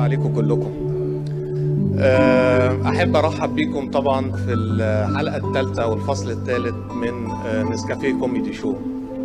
عليكم كلكم آه، احب ارحب بيكم طبعا في الحلقه الثالثه والفصل الثالث من آه، نسكافيه كوميدي شو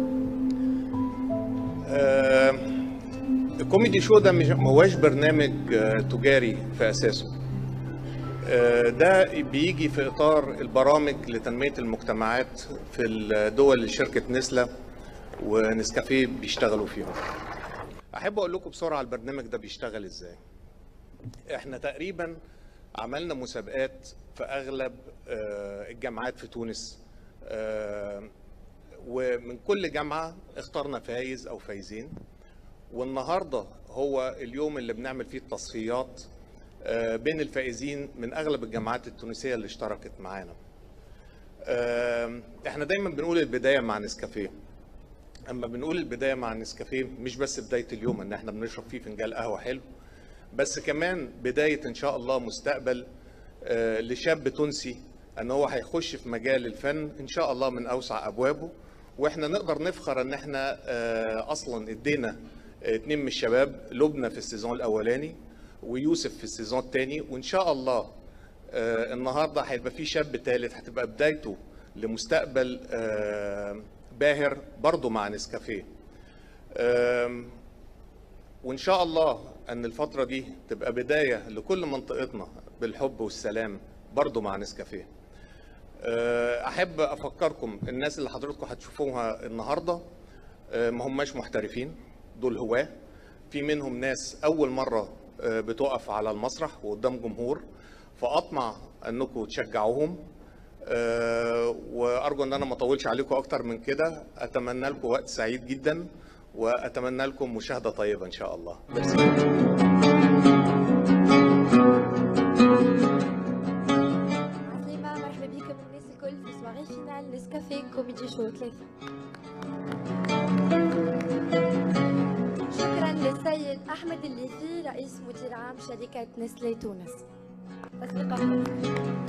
آه، الكوميدي شو ده مش مهواش برنامج آه، تجاري في اساسه آه، ده بيجي في اطار البرامج لتنميه المجتمعات في الدول اللي شركه نسله ونسكافيه بيشتغلوا فيهم احب اقول لكم بسرعه البرنامج ده بيشتغل ازاي احنا تقريبا عملنا مسابقات في اغلب آه، الجامعات في تونس آه، ومن كل جامعه اخترنا فايز او فايزين والنهارده هو اليوم اللي بنعمل فيه التصفيات آه، بين الفائزين من اغلب الجامعات التونسيه اللي اشتركت معانا آه، احنا دايما بنقول البدايه مع نسكافيه اما بنقول البدايه مع نسكافيه مش بس بدايه اليوم ان احنا بنشرب فيه فنجان قهوه حلو بس كمان بدايه ان شاء الله مستقبل آه، لشاب تونسي ان هو هيخش في مجال الفن ان شاء الله من اوسع ابوابه واحنا نقدر نفخر ان احنا آه، اصلا ادينا آه، اتنين من الشباب لبنى في السيزون الاولاني ويوسف في السيزون الثاني وان شاء الله آه، النهارده هيبقى في شاب ثالث هتبقى بدايته لمستقبل آه، باهر برضه مع نسكافيه آم، وان شاء الله ان الفتره دي تبقى بدايه لكل منطقتنا بالحب والسلام برضه مع نسكافيه آه، احب افكركم الناس اللي حضراتكم هتشوفوها النهارده آه، ما هماش محترفين دول هواه في منهم ناس اول مره آه، بتقف على المسرح وقدام جمهور فاطمع انكم تشجعوهم آه، وارجو ان انا ما اطولش عليكم اكتر من كده اتمنى لكم وقت سعيد جدا واتمنى لكم مشاهده طيبه ان شاء الله ميرسي عسلامة مرحبا بكم الناس الكل في سواري فينال نسكافيه كوميدي شو ثلاثة شكرا للسيد أحمد الليثي رئيس مدير عام شركة نسلي تونس تصفيقة